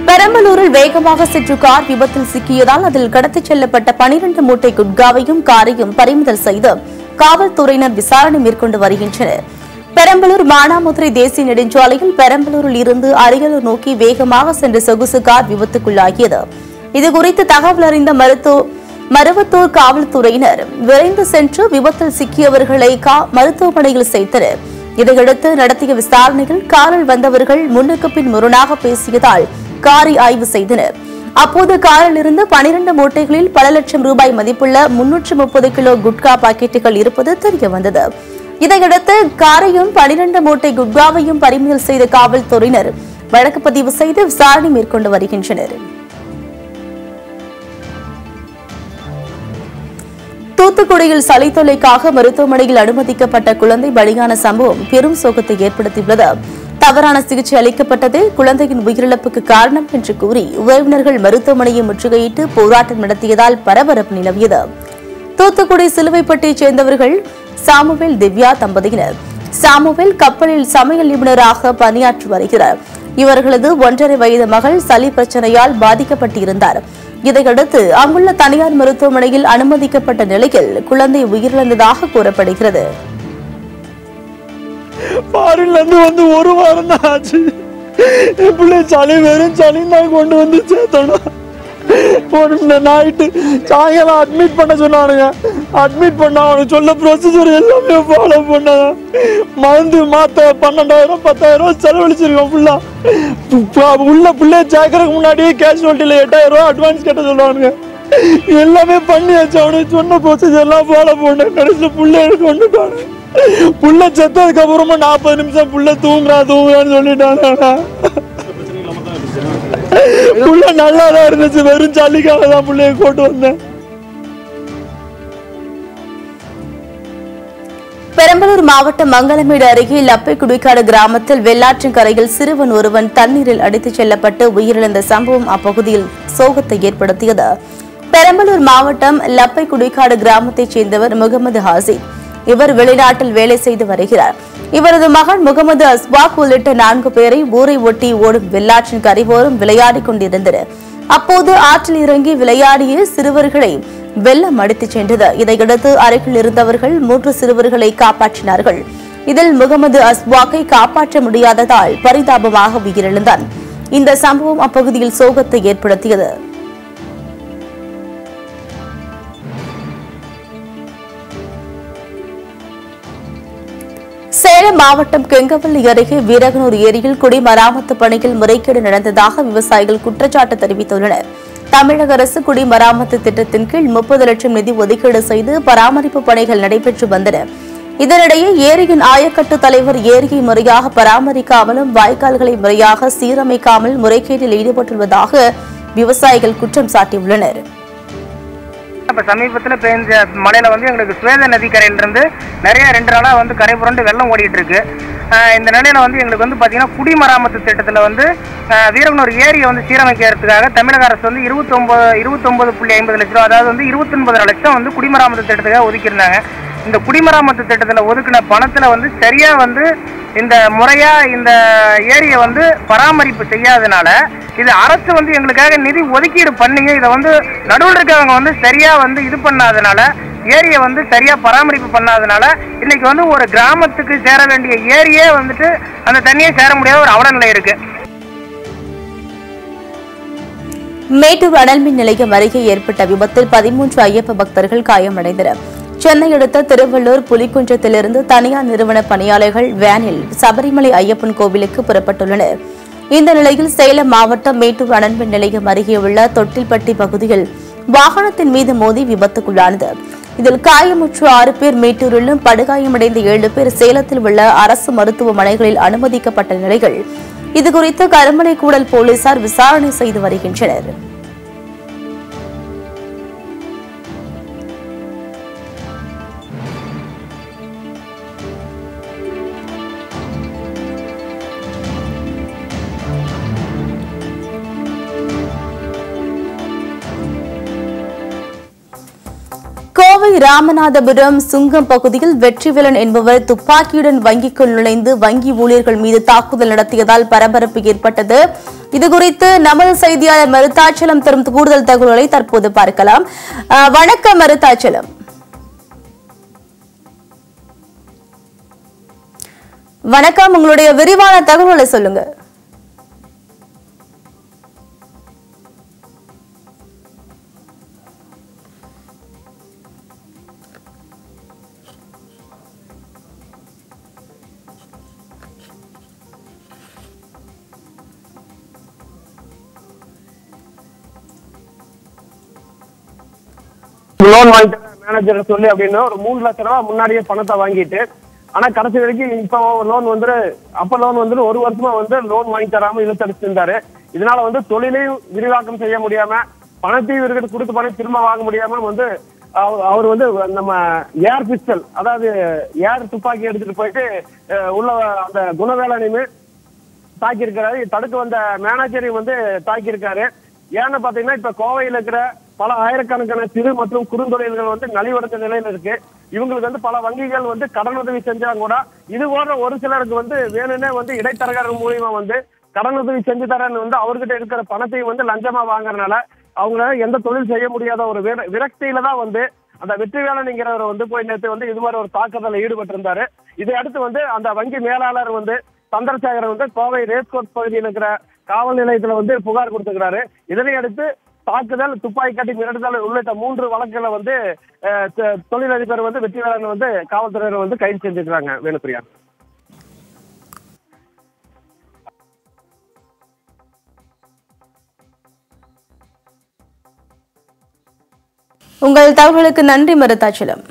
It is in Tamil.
பெரம்பலூரில் வேகமாக சென்ற கார் விபத்தில் சிக்கியதால் அதில் கடத்திச் செல்லப்பட்ட பனிரண்டு மூட்டை குட்காவையும் காரையும் பறிமுதல் செய்து காவல்துறையினர் விசாரணை மேற்கொண்டு வருகின்றனர் பெரம்பலூர் மானாமதுரை தேசிய நெடுஞ்சாலையில் பெரம்பலூரில் இருந்து அரியலூர் நோக்கி வேகமாக சென்ற சொகுசு கார் விபத்துக்குள்ளாகியது இதுகுறித்து தகவல் அறிந்த மருத்துவ மருவத்தூர் காவல்துறையினர் விரைந்து சென்று விபத்தில் சிக்கியவர்களை கா- மருத்துவமனையில் சேர்த்தனர் இதையடுத்து நடத்திய விசாரணையில் காரில் வந்தவர்கள் முன்னுக்கு பின் முரணாக பேசியதால் காரை ஆய்வு செய்தனர் அப்போது காரில் இருந்து பனிரண்டு மூட்டைகளில் பல லட்சம் ரூபாய் மதிப்புள்ள முன்னூற்று முப்பது கிலோ குட்கா பாக்கெட்டுகள் இருப்பது தெரிய வந்தது இதையடுத்து காரையும் பனிரண்டு மூட்டை குட்காவையும் பறிமுதல் செய்த காவல்துறையினர் வழக்கு பதிவு செய்து விசாரணை மேற்கொண்டு வருகின்றனர் தூத்துக்குடியில் சளி தொல்லைக்காக மருத்துவமனையில் அனுமதிக்கப்பட்ட குழந்தை பலியான சம்பவம் பெரும் சோகத்தை ஏற்படுத்தியுள்ளது தவறான சிகிச்சை அளிக்கப்பட்டதே குழந்தையின் உயிரிழப்புக்கு காரணம் என்று கூறி உறவினர்கள் மருத்துவமனையை முற்றுகையிட்டு போராட்டம் நடத்தியதால் பரபரப்பு நிலவியது தூத்துக்குடி சிலுவைப்பட்டியைச் சேர்ந்தவர்கள் சாமுவேல் திவ்யா தம்பதியினர் சாமுவேல் கப்பலில் சமையல் நிபுணராக பணியாற்றி வருகிறார் இவர்களது ஒன்றரை வயது மகள் சளி பிரச்சனையால் பாதிக்கப்பட்டிருந்தார் இதையடுத்து அங்குள்ள தனியார் மருத்துவமனையில் அனுமதிக்கப்பட்ட நிலையில் குழந்தை உயிரிழந்ததாக கூறப்படுகிறது ஃபாரின்ல இருந்து வந்து ஒரு வாரம் தான் ஆச்சு என் பிள்ளை சளி வெறும் சளி தான் கொண்டு வந்து சேர்த்தணும் ஒரு நைட்டு சாயங்காலம் அட்மிட் பண்ண சொன்னானுங்க அட்மிட் பண்ண அவனுக்கு சொல்ல ப்ரொசீஜர் எல்லாமே ஃபாலோ பண்ணாங்க மருந்து மாத்த பன்னெண்டாயிரம் பத்தாயிரம் செலவழிச்சிருக்கோம் ஃபுல்லா உள்ள பிள்ளைய சேர்க்கறதுக்கு முன்னாடியே கேஷுவாலிட்டியில் எட்டாயிரம் ரூபா அட்வான்ஸ் கட்ட சொல்லுவானுங்க எல்லாமே பண்ணியாச்சு அவனுக்கு சொன்ன ப்ரொசீஜர் எல்லாம் ஃபாலோ பண்ண கடைசியில் பிள்ளைய கொண்டுட்டானு புள்ள செத்ததுக்கு அப்புறமா நாற்பது நிமிஷம் புள்ள தூங்குறா தூங்குறான்னு சொல்லிட்டாங்க புள்ள நல்லா தான் இருந்துச்சு வெறும் சளிக்காக தான் புள்ளைய கூட்டு வந்தேன் பெரம்பலூர் மாவட்டம் மங்களமேடு அருகே லப்பை குடிக்காடு கிராமத்தில் வெள்ளாற்றின் சிறுவன் ஒருவன் தண்ணீரில் அடித்துச் செல்லப்பட்டு உயிரிழந்த சம்பவம் அப்பகுதியில் சோகத்தை ஏற்படுத்தியது பெரம்பலூர் மாவட்டம் லப்பை குடிக்காடு கிராமத்தைச் சேர்ந்தவர் முகமது ஹாசி இவர் வெளிநாட்டில் வேலை செய்து வருகிறார் இவரது மகன் முகமது அஸ்பாக் உள்ளிட்ட நான்கு பேரை ஊரை ஒட்டி ஓடும் வெள்ளாற்றின் கரைவோரம் விளையாடிக் கொண்டிருந்தனர் அப்போது ஆற்றில் இறங்கி விளையாடிய சிறுவர்களை வெள்ளம் அடித்துச் சென்றது இதையடுத்து அருகில் இருந்தவர்கள் மூன்று சிறுவர்களை காப்பாற்றினார்கள் இதில் முகமது அஸ்வாக்கை காப்பாற்ற முடியாததால் பரிதாபமாக உயிரிழந்தான் இந்த சம்பவம் அப்பகுதியில் சோகத்தை ஏற்படுத்தியது சேலம் மாவட்டம் கெங்கவல்லி அருகே வீரகனூர் ஏரியில் குடிமராமத்து பணியில் முறைகேடு நடந்ததாக விவசாயிகள் குற்றச்சாட்டு தெரிவித்துள்ளனர் தமிழக அரசு குடிமராமத்து திட்டத்தின் கீழ் முப்பது லட்சம் நிதி ஒதுக்கீடு செய்து பராமரிப்பு பணிகள் நடைபெற்று வந்தன இதனிடையே ஏரியின் ஆயக்கட்டு தலைவர் ஏரியை முறையாக பராமரிக்காமலும் வாய்க்கால்களை முறையாக சீரமைக்காமல் முறைகேட்டில் ஈடுபட்டுள்ளதாக விவசாயிகள் குற்றம் சாட்டியுள்ளனர் இப்போ சமீபத்தில் பெஞ்ச மழையில் வந்து எங்களுக்கு சுவேத நதிக்கரையிலிருந்து நிறைய ரெண்டு நாளாக வந்து கரை புரண்டு வெள்ளம் ஓடிட்டு இருக்கு ஆஹ் இந்த நிலையில் வந்து எங்களுக்கு வந்து பார்த்தீங்கன்னா குடிமராமத்து திட்டத்தில் வந்து ஆஹ் வீரகனூர் ஏரியை வந்து சீரமைக்கிறதுக்காக தமிழக அரசு வந்து இருபத்தொம்பது இருபத்தொம்பது புள்ளி ஐம்பது லட்சம் ரூபா அதாவது வந்து இருபத்தொன்பது லட்சம் வந்து குடிமராமத்து திட்டத்துக்காக ஒதுக்கியிருந்தாங்க இந்த குடிமராமத்து திட்டத்தில் ஒதுக்கின பணத்தில் வந்து சரியாக வந்து இந்த முறையா இந்த ஏரியை வந்து பராமரிப்பு செய்யாதனால இது அரசு வந்து எங்களுக்காக நிதி ஒதுக்கீடு பண்ணிங்க இதை வந்து நடுவில் இருக்கவங்க வந்து சரியா வந்து இது பண்ணாதனால ஏரியை வந்து சரியா பராமரிப்பு பண்ணாதனால இன்னைக்கு வந்து ஒரு கிராமத்துக்கு சேர வேண்டிய ஏரியே வந்துட்டு அந்த தண்ணியே சேர முடியாத ஒரு அவலநிலை இருக்கு மேட்டூர் அனல்மின் நிலையம் அருகே ஏற்பட்ட விபத்தில் பதிமூன்று ஐயப்ப பக்தர்கள் காயமடைந்தனர் சென்னை அடுத்த திருவள்ளூர் புலிக்குன்றத்திலிருந்து தனியார் நிறுவன பணியாளர்கள் வேனில் சபரிமலை ஐயப்பன் கோவிலுக்கு புறப்பட்டுள்ளனர் இந்த நிலையில் சேலம் மாவட்டம் மேட்டூர் அனல்மின் நிலையம் அருகே உள்ள தொட்டில்பட்டி பகுதியில் வாகனத்தின் மீது மோதி விபத்துக்குள்ளானது இதில் காயமுற்ற ஆறு பேர் மேட்டூரிலும் படுகாயமடைந்த ஏழு பேர் சேலத்தில் உள்ள அரசு மருத்துவமனைகளில் அனுமதிக்கப்பட்ட நிலையில் இதுகுறித்து கருமலை கூடல் போலீசார் விசாரணை செய்து வருகின்றனர் கோவை ராமநாதபுரம் சுங்கம் பகுதியில் வெற்றிவேலன் என்பவர் துப்பாக்கியுடன் வங்கிக்குள் நுழைந்து வங்கி ஊழியர்கள் மீது தாக்குதல் நடத்தியதால் பரபரப்பு ஏற்பட்டது இதுகுறித்து நமது செய்தியாளர் மருத்தாச்சலம் தரும் கூடுதல் தகவல்களை தற்போது பார்க்கலாம் அஹ், வணக்கம் மருத்தாச்சலம் வணக்கம் உங்களுடைய விரிவான தகவல்களை சொல்லுங்க லோன் வாங்கிட்டு மேனேஜர் சொல்லி அப்படின்னு ஒரு மூணு லட்ச ரூபா முன்னாடியே பணத்தை வாங்கிட்டு ஆனா கடைசி வரைக்கும் இப்போ லோன் வந்து அப்ப லோன் வந்து ஒரு வருஷமா வந்து லோன் வாங்கி தராம இழுத்தடிச்சு இருந்தாரு இதனால வந்து தொழிலையும் விரிவாக்கம் செய்ய முடியாம பணத்தையும் இவர்கிட்ட கொடுத்து பணம் திரும்ப வாங்க முடியாம வந்து அவ- அவர் வந்து நம்ம ஏர் பிஸ்டல் அதாவது ஏர் துப்பாக்கி எடுத்துட்டு போயிட்டு அஹ், உள்ள அந்த குணவேலனையுமே தாக்கியிருக்கிறாரு தடுக்க வந்த மேனேஜரையும் வந்து தாக்கியிருக்காரு ஏன்னு பாத்தீங்கன்னா இப்ப கோவையில இருக்கிற பல ஆயிரக்கணக்கான சிறு மற்றும் குறுந்தொழில்கள் வந்து நலிவடைந்த நிலையில இருக்கு இவங்களுக்கு வந்து பல வங்கிகள் வந்து கடன் உதவி செஞ்சாங்க கூட இது போன்ற ஒரு சிலருக்கு வந்து வேணும்னே வந்து இடைத்தரகர்கள் மூலியமா வந்து கடன் உதவி செஞ்சு தரேன்னு வந்து அவர்கிட்ட இருக்கிற பணத்தையும் வந்து லஞ்சமா வாங்குறதுனால அவங்க எந்த தொழில் செய்ய முடியாத ஒரு விர- விரக்தியில தான் வந்து அந்த வெற்றிவேலனுங்கிறவர் வந்து போய் நேற்று வந்து இது மாதிரி ஒரு தாக்குதலில் ஈடுபட்டு இருந்தாரு இதை அடுத்து வந்து அந்த வங்கி மேலாளர் வந்து சந்திரசேகரன் வந்து கோவை ரேஸ்கோர்ஸ் பகுதியில் இருக்கிற காவல் நிலையத்துல வந்து புகார் கொடுத்துக்கிறாரு இதனை அடுத்து தாக்குதல் துப்பாக்கி கட்டி மிரட்டுதல் உள்ளிட்ட மூன்று வழக்குகளை வந்து அஹ், தொ- தொழிலதிபர் வந்து வெற்றிவேலன் வந்து காவல்துறையினர் வந்து கைது செஞ்சிருக்கிறாங்க வேணுப்பிரியா உங்கள் தகவலுக்கு நன்றி மருத்தாச்சலம்